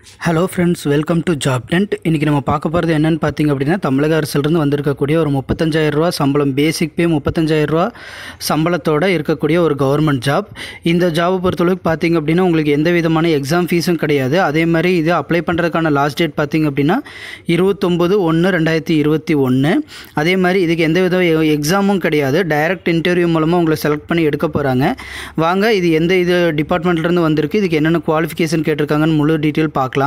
hello friends welcome to job tent இன்றைக்கி நம்ம பார்க்க போகிறது என்னென்னு பார்த்தீங்க அப்படின்னா தமிழக அரசிலிருந்து வந்திருக்கக்கூடிய ஒரு முப்பத்தஞ்சாயிரம் ரூபா சம்பளம் பேசிக் பே முப்பத்தஞ்சாயிரம் ரூபா சம்பளத்தோட இருக்கக்கூடிய ஒரு கவர்மெண்ட் ஜாப் இந்த ஜாபை பொறுத்தளவுக்கு பார்த்தீங்க அப்படின்னா உங்களுக்கு எந்த விதமான எக்ஸாம் ஃபீஸும் கிடையாது அதே மாதிரி இது அப்ளை பண்ணுறதுக்கான லாஸ்ட் டேட் பார்த்தீங்க அப்படின்னா இருபத்தொம்போது ஒன்று ரெண்டாயிரத்தி இருபத்தி ஒன்று அதே மாதிரி இதுக்கு எந்த வித எக்ஸாமும் கிடையாது டைரக்ட் இன்டர்வியூ மூலமாக உங்களை செலக்ட் பண்ணி எடுக்க போகிறாங்க வாங்க இது எந்த இது டிபார்ட்மெண்ட்லேருந்து வந்திருக்கு இதுக்கு என்னென்ன குவாலிஃபிகேஷன் கேட்டிருக்காங்கன்னு முழு டீட்டெயில் பார்க்கலாம்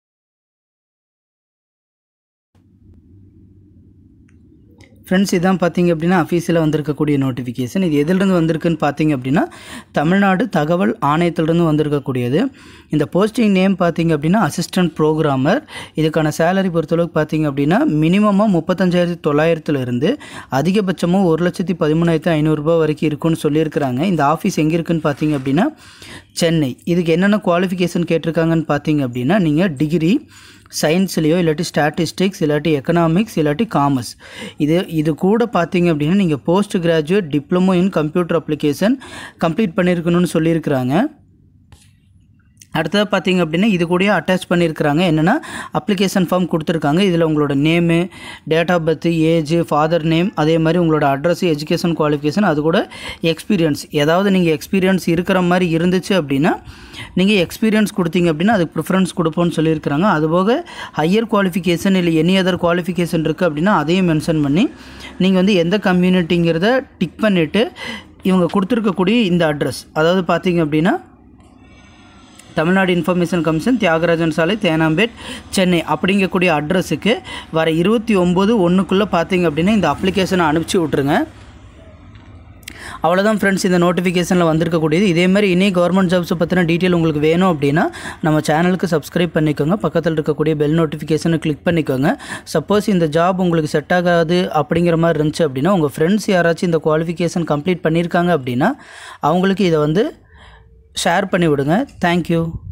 ஃப்ரெண்ட்ஸ் இதான் பார்த்தீங்க அப்படின்னா அஃபீஸில் வந்திருக்கக்கூடிய நோட்டிஃபிகேஷன் இது எதிலிருந்து வந்திருக்குன்னு பார்த்தீங்க அப்படின்னா தமிழ்நாடு தகவல் ஆணையத்திலிருந்து வந்திருக்கக்கூடியது இந்த போஸ்டிங் நேம் பார்த்தீங்க அப்படின்னா அசிஸ்டன்ட் ப்ரோக்ராமர் இதுக்கான சேலரி பொறுத்தளவுக்கு பார்த்தீங்க அப்படின்னா மினிமமாக முப்பத்தஞ்சாயிரத்தி தொள்ளாயிரத்துலேருந்து அதிகபட்சமாக ஒரு லட்சத்தி பதிமூணாயிரத்தி ஐநூறுரூபா வரைக்கும் இருக்குன்னு சொல்லியிருக்கிறாங்க இந்த ஆஃபீஸ் எங்கே இருக்குன்னு பார்த்தீங்க அப்படின்னா சென்னை இதுக்கு என்னென்ன குவாலிஃபிகேஷன் கேட்டிருக்காங்கன்னு பார்த்தீங்க அப்படின்னா நீங்கள் டிகிரி சயின்ஸ்லேயோ இல்லாட்டி ஸ்டாட்டிஸ்டிக்ஸ் இல்லாட்டி எக்கனாமிக்ஸ் இல்லாட்டி காமர்ஸ் இது இது கூட பார்த்தீங்க அப்படின்னா நீங்கள் post graduate diploma in computer application complete பண்ணியிருக்கணும்னு சொல்லியிருக்கிறாங்க அடுத்தது பார்த்தீங்க அப்படின்னா இது கூடயே அட்டாச் பண்ணியிருக்கிறாங்க என்னென்னா அப்ளிகேஷன் ஃபார்ம் கொடுத்துருக்காங்க இதில் உங்களோட name date of birth age father name அதே மாதிரி உங்களோட அட்ரஸ் எஜுகேஷன் குவாலிஃபிகேஷன் அது கூட எக்ஸ்பீரியன்ஸ் ஏதாவது நீங்கள் எக்ஸ்பீரியன்ஸ் இருக்கிற மாதிரி இருந்துச்சு அப்படின்னா நீங்கள் எக்ஸ்பீரியன்ஸ் கொடுத்தீங்க அப்படின்னா அதுக்கு ப்ரிஃபரன்ஸ் கொடுப்போம்னு சொல்லியிருக்கிறாங்க அதுபோக ஹையர் குவாலிஃபிகேஷன் இல்லை எனி அதர் குவாலிஃபிகேஷன் இருக்குது அப்படின்னா அதையும் மென்ஷன் பண்ணி நீங்கள் வந்து எந்த கம்யூனிட்டிங்கிறத டிக் பண்ணிவிட்டு இவங்க கொடுத்துருக்கக்கூடிய இந்த அட்ரஸ் அதாவது பார்த்தீங்க அப்படின்னா தமிழ்நாடு இன்ஃபர்மேஷன் கமிஷன் தியாகராஜன் சாலை தேனாம்பேட் சென்னை அப்படிங்கக்கூடிய அட்ரஸுக்கு வர இருபத்தி ஒம்பது ஒன்றுக்குள்ளே பார்த்தீங்க அப்படின்னா இந்த அப்ளிகேஷனை அனுப்பிச்சி விட்ருங்க அவ்வளோதான் ஃப்ரெண்ட்ஸ் இந்த நோட்டிஃபிகேஷனில் வந்திருக்கக்கூடியது இதே மாதிரி இனி கவர்மெண்ட் ஜாப்ஸை பற்றின டீட்டெயில் உங்களுக்கு வேணும் அப்படின்னா நம்ம சேனலுக்கு சப்ஸ்கிரைப் பண்ணிக்கோங்க பக்கத்தில் இருக்கக்கூடிய பெல் நோட்டிஃபிகேஷனை கிளிக் பண்ணிக்கோங்க சப்போஸ் இந்த ஜாப் உங்களுக்கு செட் ஆகாது அப்படிங்கிற மாதிரி இருந்துச்சு அப்படின்னா உங்கள் ஃப்ரெண்ட்ஸ் யாராச்சும் இந்த குவாலிஃபிகேஷன் கம்ப்ளீட் பண்ணியிருக்காங்க அப்படின்னா அவங்களுக்கு இதை வந்து ஷேர் பண்ணி விடுங்க தேங்க்யூ